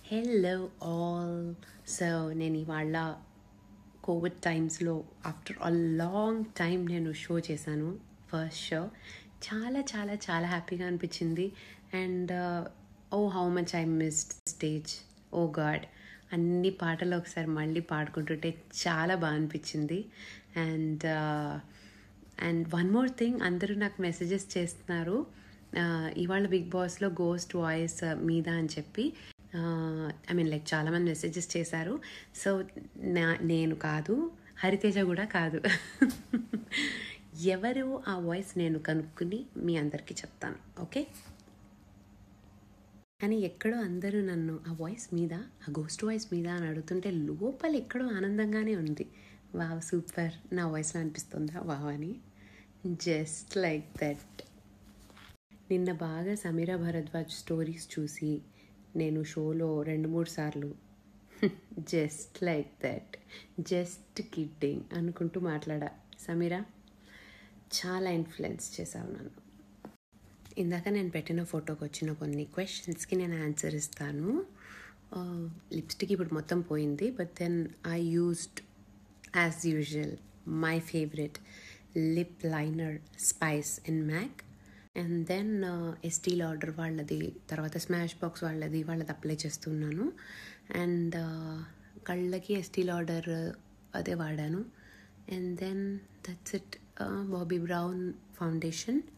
hello all so నేను ఇవాళ COVID టైమ్స్లో ఆఫ్టర్ అ లాంగ్ టైం నేను షో చేశాను ఫస్ట్ షో చాలా చాలా చాలా హ్యాపీగా అనిపించింది and oh how much I missed stage oh god అన్ని పాటలు ఒకసారి మళ్ళీ పాడుకుంటుంటే చాలా బాగా అనిపించింది and and one more thing అందరూ నాకు మెసేజెస్ చేస్తున్నారు uh, ఇవాళ బిగ్ బాస్లో గోస్ట్ వాయిస్ మీద అని చెప్పి ఐ మీన్ లైక్ చాలామంది మెసేజెస్ చేశారు సో నా నేను కాదు హరితేజ కూడా కాదు ఎవరు ఆ వాయిస్ నేను కనుక్కుని మీ అందరికీ చెప్తాను ఓకే కానీ ఎక్కడో అందరూ నన్ను ఆ వాయిస్ మీద ఆ గోస్ట్ వాయిస్ మీద అని అడుగుతుంటే లోపల ఎక్కడో ఆనందంగానే ఉంది వావ్ సూపర్ నా వాయిస్లో అనిపిస్తుందా వావ్ అని జస్ట్ లైక్ దట్ నిన్న బాగా సమీరా భరద్వాజ్ స్టోరీస్ చూసి నేను షోలో రెండు మూడు సార్లు just like that just kidding అనుకుంటూ మాట్లాడా సమీరా చాలా ఇన్ఫ్లుయెన్స్ చేశావు నన్ను ఇందాక నేను పెట్టిన ఫోటోకి వచ్చిన కొన్ని క్వశ్చన్స్కి నేను ఆన్సర్ ఇస్తాను లిప్స్టిక్ ఇప్పుడు మొత్తం పోయింది but then I used as usual my favourite lip liner spice in MAC and then Estee Lauder వాళ్ళది తర్వాత స్మాష్ బాక్స్ వాళ్ళది వాళ్ళది అప్లై చేస్తున్నాను అండ్ కళ్ళకి ఎస్టీ ఆర్డర్ అదే వాడాను and then that's it Bobbi Brown foundation